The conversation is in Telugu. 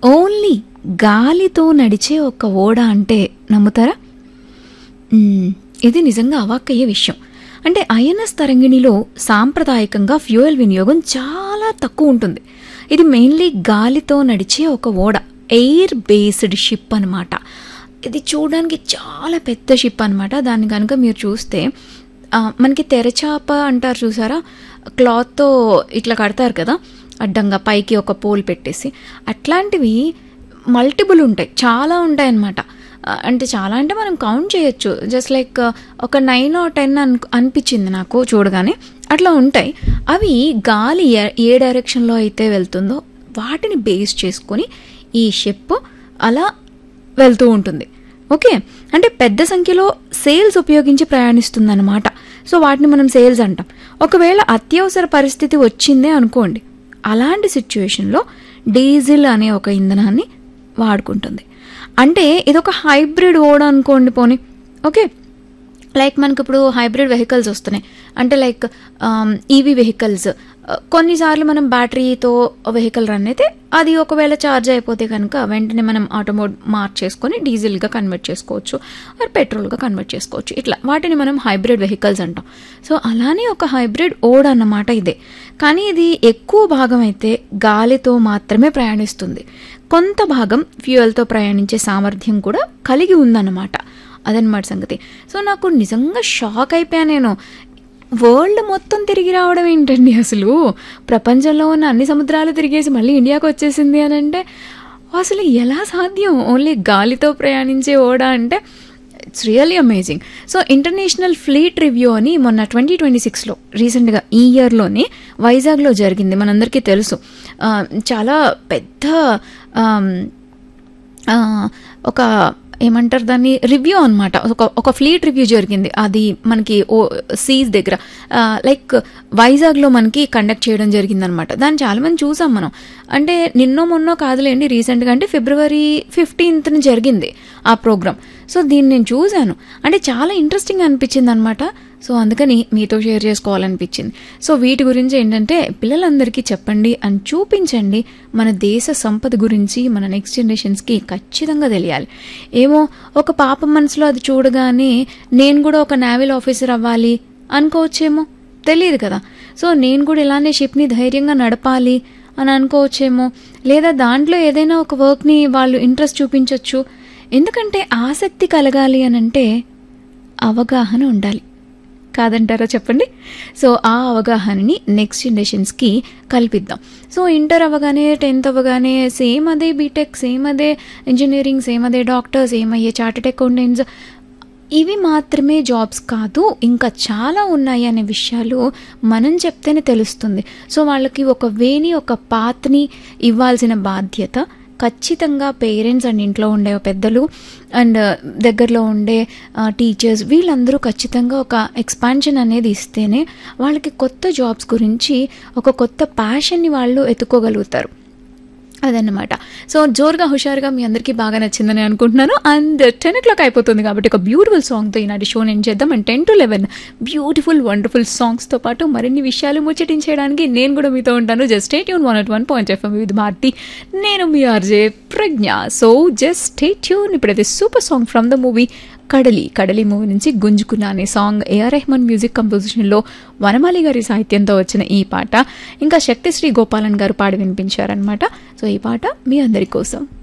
ఓన్లీ గాలితో నడిచే ఒక ఓడ అంటే నమ్ముతారా మ్మ్, ఇది నిజంగా అవాక్కయ్యే విషయం అంటే ఐఎన్ఎస్ తరంగిణిలో సాంప్రదాయకంగా ఫ్యూయల్ వినియోగం చాలా తక్కువ ఉంటుంది ఇది మెయిన్లీ గాలితో నడిచే ఒక ఓడ ఎయిర్ బేస్డ్ షిప్ అనమాట ఇది చూడడానికి చాలా పెద్ద షిప్ అనమాట దాన్ని కనుక మీరు చూస్తే ఆ, మనకి తెరచాప అంటారు చూసారా క్లాత్తో ఇట్లా కడతారు కదా అడ్డంగా పైకి ఒక పోల్ పెట్టేసి అట్లాంటివి మల్టిపుల్ ఉంటాయి చాలా ఉంటాయి అన్నమాట ఆ, అంటే చాలా అంటే మనం కౌంట్ చేయొచ్చు జస్ట్ లైక్ ఒక నైన్ ఆర్ టెన్ అన్ అనిపించింది నాకు చూడగానే అట్లా ఉంటాయి అవి గాలి ఏ ఏ డైరెక్షన్లో అయితే వెళ్తుందో వాటిని బేస్ చేసుకొని ఈ షిప్ అలా వెళ్తూ ఉంటుంది ఓకే అంటే పెద్ద సంఖ్యలో సేల్స్ ఉపయోగించి ప్రయాణిస్తుందన్నమాట సో వాటిని మనం సేల్స్ అంటాం ఒకవేళ అత్యవసర పరిస్థితి వచ్చిందే అనుకోండి అలాంటి సిచ్యువేషన్లో డీజిల్ అనే ఒక ఇంధనాన్ని వాడుకుంటుంది అంటే ఇదొక హైబ్రిడ్ ఓడ అనుకోండి పోనీ ఓకే లైక్ మనకి ఇప్పుడు హైబ్రిడ్ వెహికల్స్ వస్తున్నాయి అంటే లైక్ ఈవీ వెహికల్స్ కొన్నిసార్లు మనం బ్యాటరీతో వెహికల్ రన్ అయితే అది ఒకవేళ ఛార్జ్ అయిపోతే కనుక వెంటనే మనం ఆటోమోడ్ మార్చేసుకొని డీజిల్గా కన్వర్ట్ చేసుకోవచ్చు ఆర్ పెట్రోల్గా కన్వర్ట్ చేసుకోవచ్చు ఇట్లా వాటిని మనం హైబ్రిడ్ వెహికల్స్ అంటాం సో అలానే ఒక హైబ్రిడ్ ఓడ్ అన్నమాట ఇదే కానీ ఇది ఎక్కువ భాగం అయితే గాలితో మాత్రమే ప్రయాణిస్తుంది కొంత భాగం ఫ్యూయల్తో ప్రయాణించే సామర్థ్యం కూడా కలిగి ఉందన్నమాట అదనమాట సంగతి సో నాకు నిజంగా షాక్ అయిపోయా నేను వరల్డ్ మొత్తం తిరిగి రావడం ఏంటండి అసలు ప్రపంచంలో ఉన్న అన్ని సముద్రాలు తిరిగేసి మళ్ళీ ఇండియాకి వచ్చేసింది అని అంటే అసలు ఎలా సాధ్యం ఓన్లీ గాలితో ప్రయాణించే ఓడ అంటే it's really amazing so international fleet review అని మొన్న ట్వంటీ ట్వంటీ సిక్స్లో రీసెంట్గా ఈ ఇయర్లోనే వైజాగ్లో జరిగింది మనందరికీ తెలుసు ఆ, చాలా పెద్ద ఆమ్, ఆ, ఒక ఏమంటారు దాన్ని రివ్యూ అనమాట ఒక ఒక ఫ్లీట్ రివ్యూ జరిగింది అది మనకి ఓ సీజ్ దగ్గర లైక్ వైజాగ్లో మనకి కండక్ట్ చేయడం జరిగింది అనమాట దాన్ని చాలామంది చూసాం మనం అంటే నిన్నో మొన్నో కాదులేండి రీసెంట్గా అంటే ఫిబ్రవరి ఫిఫ్టీన్త్న జరిగింది ఆ ప్రోగ్రామ్ సో దీన్ని నేను చూశాను అంటే చాలా ఇంట్రెస్టింగ్ అనిపించింది అనమాట సో అందుకని మీతో షేర్ చేసుకోవాలనిపించింది సో వీటి గురించి ఏంటంటే పిల్లలందరికీ చెప్పండి అని చూపించండి మన దేశ సంపద గురించి మన నెక్స్ట్ జనరేషన్స్కి ఖచ్చితంగా తెలియాలి ఏమో ఒక పాప మనసులో అది చూడగానే నేను కూడా ఒక నావల్ ఆఫీసర్ అవ్వాలి అనుకోవచ్చేమో తెలియదు కదా సో నేను కూడా ఇలానే షిప్ని ధైర్యంగా నడపాలి అని అనుకోవచ్చేమో లేదా దాంట్లో ఏదైనా ఒక వర్క్ని వాళ్ళు ఇంట్రెస్ట్ చూపించవచ్చు ఎందుకంటే ఆసక్తి కలగాలి అని అంటే అవగాహన ఉండాలి కాదంటారా చెప్పండి సో ఆ అవగాహనని నెక్స్ట్ జనరేషన్స్కి కల్పిద్దాం సో ఇంటర్ అవ్వగానే టెన్త్ అవ్వగానే సేమ్ అదే బీటెక్ సేమ్ అదే ఇంజనీరింగ్ సేమ్ అదే డాక్టర్ సేమ్ అయ్యే చార్టెడ్ అకౌంటెంట్స్ ఇవి మాత్రమే జాబ్స్ కాదు ఇంకా చాలా ఉన్నాయి అనే విషయాలు మనం చెప్తేనే తెలుస్తుంది సో వాళ్ళకి ఒక వేని ఒక పాత్ని ఇవ్వాల్సిన బాధ్యత ఖచ్చితంగా పేరెంట్స్ అండ్ ఇంట్లో ఉండే పెద్దలు అండ్ దగ్గరలో ఉండే టీచర్స్ వీళ్ళందరూ ఖచ్చితంగా ఒక ఎక్స్పాన్షన్ అనేది ఇస్తేనే వాళ్ళకి కొత్త జాబ్స్ గురించి ఒక కొత్త ప్యాషన్ని వాళ్ళు ఎత్తుకోగలుగుతారు అదన్నమాట సో జోరుగా హుషారుగా మీ అందరికీ బాగా నచ్చిందని అనుకుంటున్నాను అండ్ టెన్ ఓ క్లాక్ అయిపోతుంది కాబట్టి ఒక బ్యూటిఫుల్ సాంగ్తో ఈనాటి షో నేను చేద్దాం and ten to eleven beautiful wonderful సాంగ్స్తో పాటు మరిన్ని విషయాలు ముచ్చటించడానికి నేను కూడా మీతో ఉంటాను just stay tune one at one point FM with Bharati నేను మీ RJ Pragna so just stay tune ఇప్పుడైతే super song from the movie Kadali Kadali movie నుంచి గుంజుకున్న అనే సాంగ్ ఏఆర్ రెహమాన్ మ్యూజిక్ కంపోజిషన్లో వనమాలి గారి సాహిత్యంతో వచ్చిన ఈ పాట ఇంకా శక్తిశ్రీ గోపాలన్ గారు పాడి వినిపించారనమాట సో ఈ పాట మీ అందరి కోసం